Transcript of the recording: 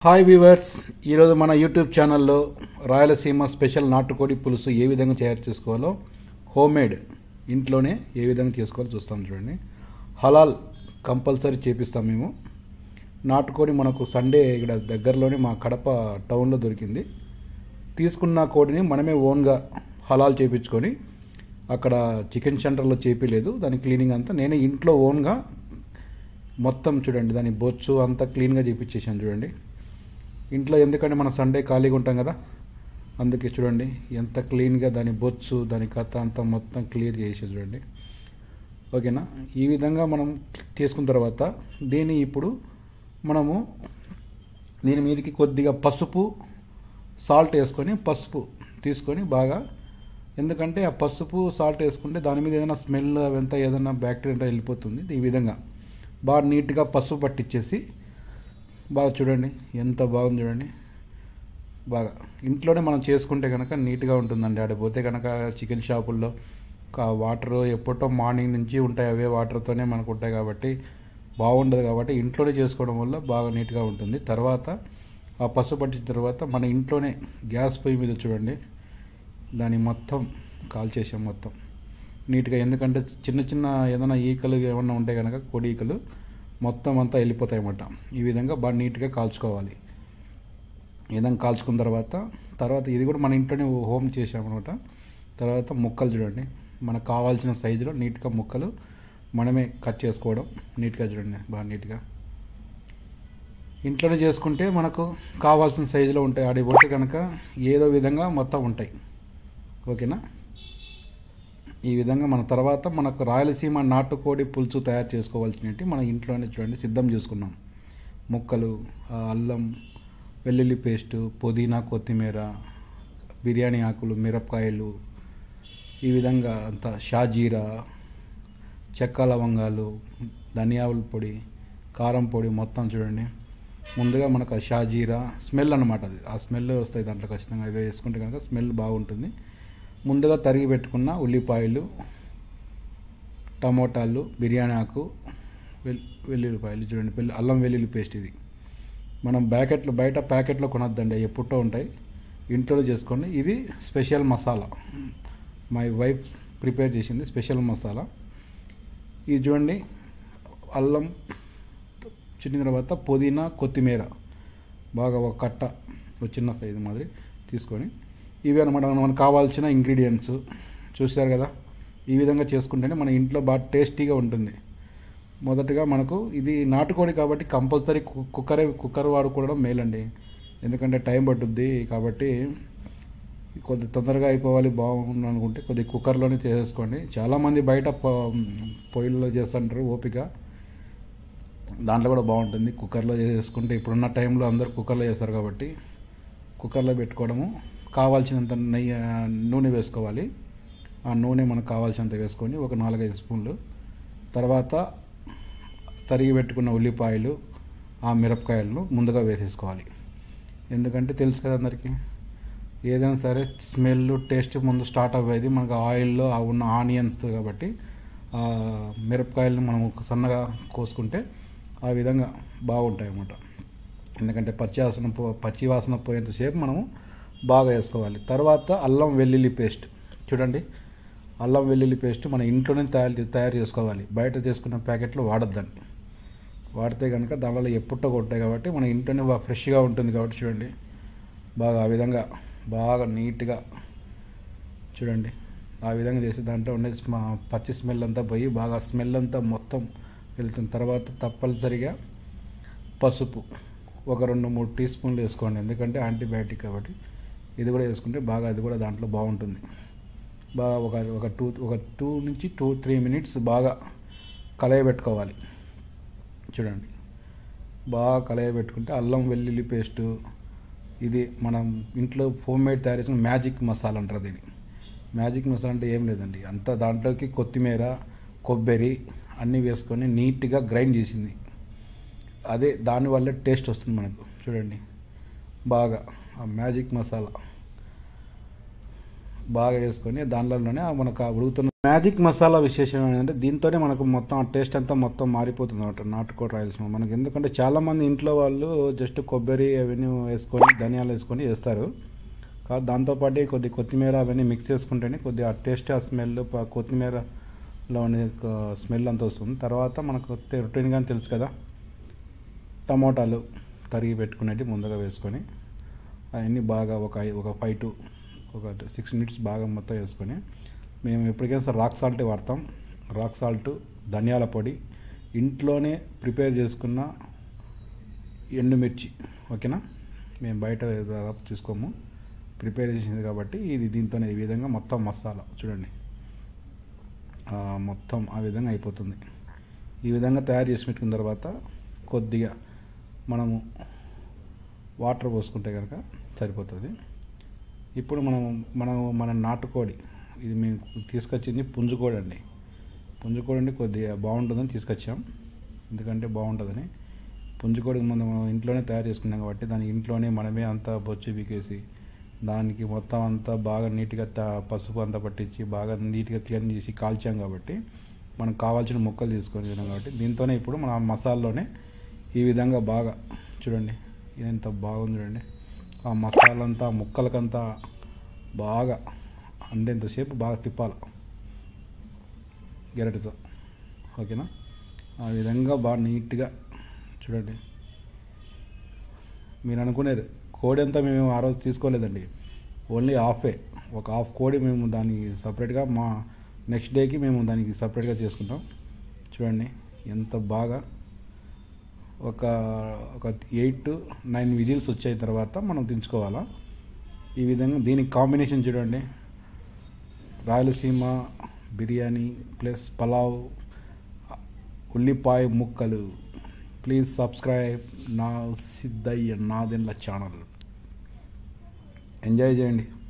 hi viewers ఈరోజు మన YouTube ఛానల్లో రాయలసీమ స్పెషల్ నాటుకోడి పులుసు ఏ విధంగా తయారు చేసుకోవాలో హోమ్మేడ్ ఇంట్లోనే ఏ విధంగా చేసుకోవాలో చూస్తాం చూడండి హలాల్ కంపల్సరీ చేపిస్తాం మేము నాటుకోడి మనకు సండే ఇక్కడ దగ్గరలోనే మా కడప టౌన్లో దొరికింది తీసుకున్న కోడిని మనమే ఓన్గా హలాల్ చేపించుకొని అక్కడ చికెన్ సెంటర్లో చేపిలేదు దాని క్లీనింగ్ అంతా నేనే ఇంట్లో ఓన్గా మొత్తం చూడండి దాని బొచ్చు అంతా క్లీన్గా చేపించేసాను చూడండి ఇంట్లో ఎందుకంటే మనం సండే ఖాళీగా ఉంటాం కదా అందుకే చూడండి ఎంత క్లీన్గా దాని బొచ్చు దాని కథ అంతా మొత్తం క్లియర్ చేసి చూడండి ఓకేనా ఈ విధంగా మనం చేసుకున్న తర్వాత దీన్ని ఇప్పుడు మనము దీని మీదకి కొద్దిగా పసుపు సాల్ట్ వేసుకొని పసుపు తీసుకొని బాగా ఎందుకంటే ఆ పసుపు సాల్ట్ వేసుకుంటే దాని మీద ఏదైనా స్మెల్ అవంతా ఏదైనా బ్యాక్టీరియా వెళ్ళిపోతుంది ఈ విధంగా బాగా నీట్గా పసుపు పట్టించేసి బాగా చూడండి ఎంత బాగుంది చూడండి బాగా ఇంట్లోనే మనం చేసుకుంటే కనుక నీట్గా ఉంటుందండి ఆడ పోతే కనుక చికెన్ షాపుల్లో వాటర్ ఎప్పటో మార్నింగ్ నుంచి ఉంటాయి అవే వాటర్తోనే మనకు ఉంటాయి కాబట్టి బాగుండదు కాబట్టి ఇంట్లోనే చేసుకోవడం వల్ల బాగా నీట్గా ఉంటుంది తర్వాత ఆ పసుపు పట్టిన తర్వాత మన ఇంట్లోనే గ్యాస్ పొయ్యి మీద చూడండి దాన్ని మొత్తం కాల్చేసాం మొత్తం నీట్గా ఎందుకంటే చిన్న చిన్న ఏదైనా ఈకలు ఏమన్నా ఉంటే కనుక కొడి ఈకలు మొత్తం అంతా వెళ్ళిపోతాయి అన్నమాట ఈ విధంగా బాగా నీట్గా కాల్చుకోవాలి ఈ విధంగా కాల్చుకున్న తర్వాత తర్వాత ఇది కూడా మన ఇంట్లోనే హోమ్ చేసామన్నమాట తర్వాత ముక్కలు చూడండి మనకు కావాల్సిన సైజులో నీట్గా ముక్కలు మనమే కట్ చేసుకోవడం నీట్గా చూడండి బాగా నీట్గా ఇంట్లోనే చేసుకుంటే మనకు కావాల్సిన సైజులో ఉంటాయి ఆడికి పోతే కనుక ఏదో విధంగా మొత్తం ఉంటాయి ఓకేనా ఈ విధంగా మన తర్వాత మనకు రాయలసీమ నాటుకోడి పులుసు తయారు చేసుకోవాల్సినవి మన ఇంట్లోనే చూడండి సిద్ధం చేసుకున్నాం ముక్కలు అల్లం వెల్లుల్లి పేస్టు పుదీనా కొత్తిమీర బిర్యానీ ఆకులు మిరపకాయలు ఈ విధంగా అంత షాజీరా చెక్క లవంగాలు ధనియాల పొడి కారం పొడి మొత్తం చూడండి ముందుగా మనకు ఆ షాజీరా స్మెల్ అనమాట అది ఆ స్మెల్ వస్తాయి దాంట్లో ఖచ్చితంగా అవి వేసుకుంటే కనుక స్మెల్ బాగుంటుంది ముందుగా తరిగి పెట్టుకున్న ఉల్లిపాయలు టమోటాలు బిర్యానీ ఆకు వెల్ వెల్లుల్లిపాయలు చూడండి వెల్లు అల్లం వెల్లుల్లి పేస్ట్ ఇది మనం ప్యాకెట్లు బయట ప్యాకెట్లో కొనొద్దండి అవి ఎప్పుడో ఉంటాయి ఇంట్లో చేసుకోండి ఇది special masala my wife prepare చేసింది స్పెషల్ మసాలా ఇది చూడండి అల్లం చిన్న తర్వాత పుదీనా కొత్తిమీర బాగా ఒక కట్ట ఒక చిన్న సైజు మాదిరి తీసుకొని ఇవి అనమాట మనకు కావాల్సిన ఇంగ్రీడియంట్స్ చూసారు కదా ఈ విధంగా చేసుకుంటేనే మన ఇంట్లో బాగా టేస్టీగా ఉంటుంది మొదటగా మనకు ఇది నాటుకోడి కాబట్టి కంపల్సరీ కుక్కరే కుక్కర్ వాడుకోవడం మేలండి ఎందుకంటే టైం పట్టుద్ది కాబట్టి కొద్ది తొందరగా అయిపోవాలి బాగుంది అనుకుంటే కొద్ది కుక్కర్లోనే చేసేసుకోండి చాలామంది బయట పొయ్యిల్లో చేస్తుంటారు ఓపిక దాంట్లో కూడా బాగుంటుంది కుక్కర్లో చేసేసుకుంటే ఇప్పుడున్న టైంలో అందరు కుక్కర్లో చేస్తారు కాబట్టి కుక్కర్లో పెట్టుకోవడము కావాల్సినంత నెయ్యి నూనె వేసుకోవాలి ఆ నూనె మనకు కావాల్సినంత వేసుకొని ఒక నాలుగైదు స్పూన్లు తర్వాత తరిగి పెట్టుకున్న ఉల్లిపాయలు ఆ మిరపకాయలను ముందుగా వేసేసుకోవాలి ఎందుకంటే తెలుసు కదా అందరికీ ఏదైనా సరే స్మెల్ టేస్ట్ ముందు స్టార్ట్ అవ్వేది మనకు ఆయిల్లో ఉన్న ఆనియన్స్ కాబట్టి ఆ మిరపకాయలను మనం సన్నగా కోసుకుంటే ఆ విధంగా బాగుంటాయి అన్నమాట ఎందుకంటే పచ్చి వాసన పచ్చి వాసన పోయేంతసేపు మనము బాగా వేసుకోవాలి తర్వాత అల్లం వెల్లుల్లి పేస్ట్ చూడండి అల్లం వెల్లుల్లి పేస్ట్ మన ఇంట్లోనే తయారు తయారు చేసుకోవాలి బయట చేసుకున్న ప్యాకెట్లు వాడద్దండి వాడితే కనుక దానివల్ల ఎప్పుడో కొట్టాయి కాబట్టి మన ఇంట్లోనే బాగా ఫ్రెష్గా ఉంటుంది కాబట్టి చూడండి బాగా ఆ విధంగా బాగా నీట్గా చూడండి ఆ విధంగా చేసి దాంట్లో ఉండే పచ్చి స్మెల్ అంతా పోయి బాగా స్మెల్ అంతా మొత్తం వెళ్తున్న తర్వాత తప్పనిసరిగా పసుపు ఒక రెండు మూడు టీ స్పూన్లు వేసుకోండి ఎందుకంటే యాంటీబయాటిక్ కాబట్టి ఇది కూడా వేసుకుంటే బాగా అది కూడా దాంట్లో బాగుంటుంది బాగా ఒక ఒక టూ ఒక టూ నుంచి టూ త్రీ మినిట్స్ బాగా కలయబెట్టుకోవాలి చూడండి బాగా కలయబెట్టుకుంటే అల్లం వెల్లుల్లి పేస్టు ఇది మనం ఇంట్లో హోమ్ మేడ్ తయారు చేసిన మ్యాజిక్ మసాలా అంటారు దీన్ని మ్యాజిక్ మసాలా అంటే ఏం లేదండి అంతా దాంట్లోకి కొత్తిమీర కొబ్బరి అన్నీ వేసుకొని నీట్గా గ్రైండ్ చేసింది అదే దానివల్ల టేస్ట్ వస్తుంది మనకు చూడండి బాగా ఆ మ్యాజిక్ మసాలా బాగా వేసుకొని దానిలోనే మనకు ఆ ఉడుకుతున్న మ్యాజిక్ మసాలా విశేషం ఏంటంటే దీంతోనే మనకు మొత్తం ఆ టేస్ట్ అంతా మొత్తం మారిపోతుంది అనమాట నాటుకోడి రాయలసీమ మనకి ఎందుకంటే చాలామంది ఇంట్లో వాళ్ళు జస్ట్ కొబ్బరి అవన్నీ వేసుకొని ధనియాలు వేసుకొని వేస్తారు కాదు దాంతోపాటు కొద్ది కొత్తిమీర అవన్నీ మిక్స్ చేసుకుంటేనే కొద్దిగా ఆ టేస్ట్ ఆ స్మెల్ కొత్తిమీరలో ఉండే స్మెల్ అంతా వస్తుంది తర్వాత మనకు రొటీన్గా తెలుసు కదా టమోటాలు తరిగి పెట్టుకునేవి ముందుగా వేసుకొని అవన్నీ బాగా ఒక ఐ- ఒక ఫైవ్ టు ఒక సిక్స్ మినిట్స్ బాగా మొత్తం వేసుకొని మేము ఎప్పటికైనా సరే రాక్ సాల్ట్ వాడతాం రాక్ సాల్ట్ ధనియాల పొడి ఇంట్లోనే ప్రిపేర్ చేసుకున్న ఎండుమిర్చి ఓకేనా మేము బయట దాదాపు తీసుకోము ప్రిపేర్ చేసింది కాబట్టి ఇది దీంతోనే ఈ విధంగా మొత్తం మసాలా చూడండి ఆ, మొత్తం ఆ విధంగా అయిపోతుంది ఈ విధంగా తయారు చేసి పెట్టుకున్న తర్వాత కొద్దిగా మనము వాటర్ పోసుకుంటే కనుక సరిపోతుంది ఇప్పుడు మనం మనం మన నాటుకోడి ఇది మేము తీసుకొచ్చింది పుంజుకోడి అండి పుంజుకోడి అండి కొద్దిగా బాగుంటుందని తీసుకొచ్చాం ఎందుకంటే బాగుంటుందని పుంజుకోడి మనం ఇంట్లోనే తయారు చేసుకున్నాం కాబట్టి దాని ఇంట్లోనే మనమే అంతా బొచ్చు పీకేసి దానికి మొత్తం అంతా బాగా నీట్గా త- పసుపు అంతా పట్టించి బాగా నీట్గా క్లీన్ చేసి కాల్చాం కాబట్టి మనకు కావాల్సిన ముక్కలు తీసుకొని తినాం కాబట్టి దీంతోనే ఇప్పుడు మన మసాలాలోనే ఈ విధంగా బాగా చూడండి ఎంత బాగుంది చూడండి ఆ మసాలా అంతా ముక్కలకంతా బాగా అండేంతసేపు బాగా తిప్పాలి గెరటితో ఓకేనా ఆ విధంగా బాగా నీట్గా చూడండి మీరు అనుకునేది కోడి అంతా మేము ఆ రోజు తీసుకోలేదండి ఓన్లీ హాఫే ఒక హాఫ్ కోడి మేము దానికి సపరేట్గా మా నెక్స్ట్ డేకి మేము దానికి సపరేట్గా చేసుకుంటాం చూడండి ఎంత బాగా ఒక ఒక ఎయిట్ టు నైన్ విజిల్స్ వచ్చాయి తర్వాత మనం దించుకోవాలా ఈ విధంగా దీనికి కాంబినేషన్ చూడండి రాయలసీమ బిర్యానీ ప్లస్ పలావ్ ఉల్లిపాయ ముక్కలు ప్లీజ్ సబ్స్క్రైబ్ నా సిద్ధయ్య నాదెండ్ల ఛానల్ ఎంజాయ్ చేయండి